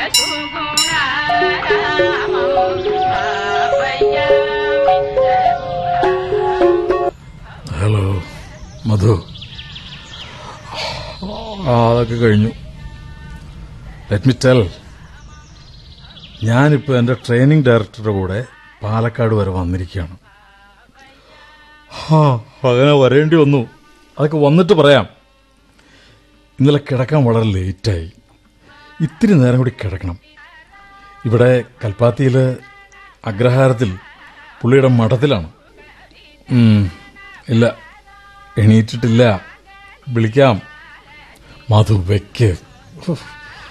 Hello മധു ആ അതൊക്കെ കഴിഞ്ഞു ലെറ്റ് മി ടെൽ ഞാനിപ്പോൾ എൻ്റെ ട്രെയിനിങ് ഡയറക്ടറുടെ കൂടെ പാലക്കാട് വരെ വന്നിരിക്കുകയാണ് ആ അങ്ങനെ വരേണ്ടി വന്നു അതൊക്കെ വന്നിട്ട് പറയാം ഇന്നലെ കിടക്കാൻ വളരെ ലേറ്റായി ഇത്തിരി നേരം കൂടി കിടക്കണം ഇവിടെ കൽപ്പാത്തിയിൽ അഗ്രഹാരത്തിൽ പുള്ളിയുടെ മഠത്തിലാണ് ഉം, ഇല്ല എണീറ്റിട്ടില്ല വിളിക്കാം മധു വെക്ക് ഉഫ്.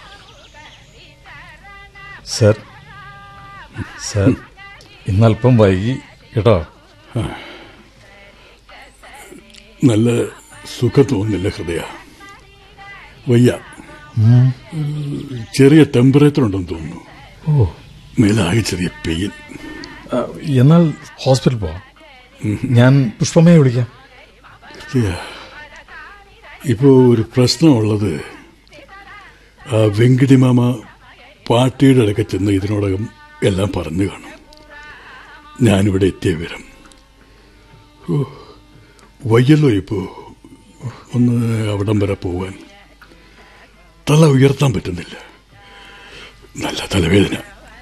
സർ സർ ഇന്നല്പം വൈകി കേട്ടോ നല്ല സുഖം തോന്നുന്നില്ല ഹൃദയ വയ്യ ചെറിയ ടെമ്പറേച്ചർ ഉണ്ടെന്ന് തോന്നുന്നു ഓ മേലാകെ ചെറിയ പെയിൻ ആ, എന്നാൽ ഹോസ്പിറ്റൽ പോവാം ഞാൻ പുഷ്പമ്മയെ വിളിക്കാം ഹൃദയ ഇപ്പോ ഒരു പ്രശ്നമുള്ളത് ആ വെങ്കിടി മാമ പാർട്ടിയുടെ ഇടയ്ക്ക് ചെന്ന് ഇതിനോടകം എല്ലാം പറഞ്ഞു കാണും ഞാനിവിടെ എത്തിയ വിവരം ഓ, വയ്യല്ലോ ഇപ്പോ ഒന്ന് അവിടം വരെ പോവാൻ തല ഉയർത്താൻ പറ്റുന്നില്ല നല്ല തലവേദന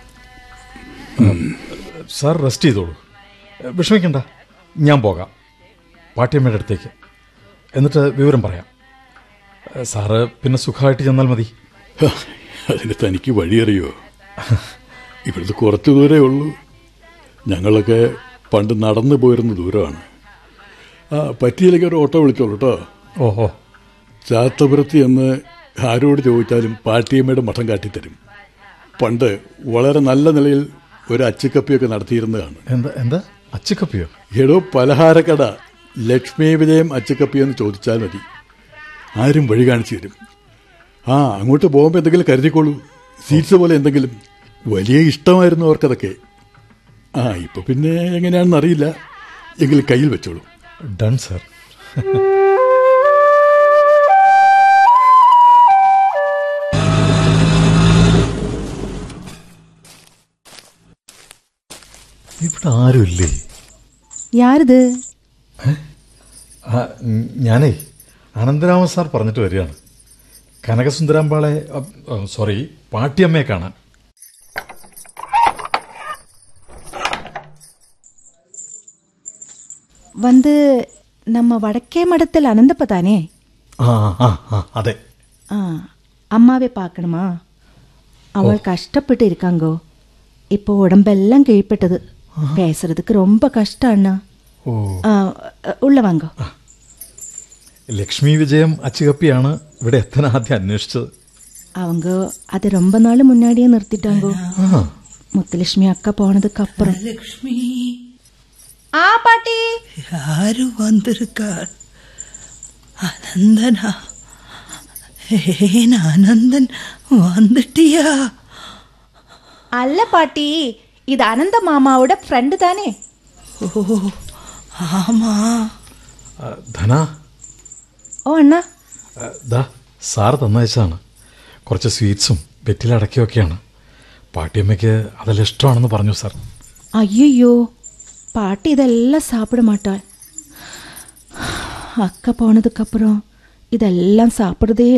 സാർ റെസ്റ്റ് ചെയ്തോളൂ വിഷമിക്കണ്ട ഞാൻ പോകാം പാട്ടിയമ്മയുടെ അടുത്തേക്ക് എന്നിട്ട് വിവരം പറയാം സാറ് പിന്നെ സുഖമായിട്ട് ചെന്നാൽ മതി ഹ, അതിന് തനിക്ക് വഴിയറിയോ ഇവിടുത്തെ കുറച്ച് ദൂരേ ഉള്ളൂ ഞങ്ങളൊക്കെ പണ്ട് നടന്നു പോയിരുന്ന ദൂരമാണ് ആ പറ്റിയില്ലെങ്കിൽ ഒരു ഓട്ടോ വിളിച്ചോളൂ കേട്ടോ ഓഹോ ചാത്തപുരത്ത് എന്ന് ആരോട് ചോദിച്ചാലും പാട്ടിയമ്മയുടെ മഠം കാട്ടിത്തരും പണ്ട് വളരെ നല്ല നിലയിൽ ഒരു അച്ചുക്കപ്പിയൊക്കെ നടത്തിയിരുന്നതാണ് എന്താ എന്താ അച്ചുക്കപ്പിയോ എടോ പലഹാരക്കട ലക്ഷ്മി വിജയം അച്ചുക്കപ്പി എന്ന് ചോദിച്ചാൽ മതി ആരും വഴി കാണിച്ചു തരും ആ അങ്ങോട്ട് പോകുമ്പോൾ എന്തെങ്കിലും കരുതിക്കോളൂ സീറ്റ്സ് പോലെ എന്തെങ്കിലും വലിയ ഇഷ്ടമായിരുന്നു അവർക്കതൊക്കെ ആ ഇപ്പൊ പിന്നെ എങ്ങനെയാണെന്ന് അറിയില്ല എങ്കിലും കയ്യിൽ വെച്ചോളൂ ഡൺ സാർ ഇവിടെ ആരുമില്ലേ யாருது ആ, ഉം, ഞാനേ അനന്തരാമൻ സാർ പറഞ്ഞിട്ട് വരികയാണ് കനകസുന്ദരാമ്പാളെ അ, ആ, സോറി പാട്ടിയമ്മയെ കാണാൻ வந்து நம்ம வடக்கே மடத்தில் அனந்தப்ப தானே ആ ആ ആ അതെ ஆ அம்மாவே பார்க்கணுமா அவள் கஷ்டப்பட்டு இருக்காங்கோ இப்போ உடம்பெல்லாம் கீழ்ப்பட்டது பேசுறதுக்கு ரொம்ப கஷ்டம் அண்ணா ഓ ஆ, உள்ள வாங்கோ ലക്ഷ്മി വിജയം അച്ചുകപ്പിയാണ് ഇവിടെ എത്താൻ ആദ്യം അന്വേഷിച്ചത് அவங்க அது ரொம்ப நாள் முன்னாடியே நிறுத்திட்டாங்கோ ആ முத்துலட்சுமி அக்கா போனதுக்கு அப்புறம் லக்ஷ்மி ஆ பாட்டி யாரு வந்திருக்கார் அனந்தனா ஏன் அனந்தன் வந்துட்டியா அல்ல பாட்டி இது அனந்த மாமாவோட ஃப்ரெண்டு தானே ஓ ஆமா ആ, ധന ஓ அண்ணா ആ, ദാ സാർ തന്നയച്ചാണ് കുറച്ച് സ്വീറ്റ്സും വെറ്റിലടക്കിയൊക്കെയാണ് പാട്ടിയമ്മയ്ക്ക് അതെല്ലാം ഇഷ്ടമാണെന്ന് പറഞ്ഞു സാർ ஐயோ பாட்டி இதெல்லாம் சாப்பிட மாட்டாள் அக்கா போனதுக்கு அப்புறம் இதெல்லாம் சாப்பிடுறதே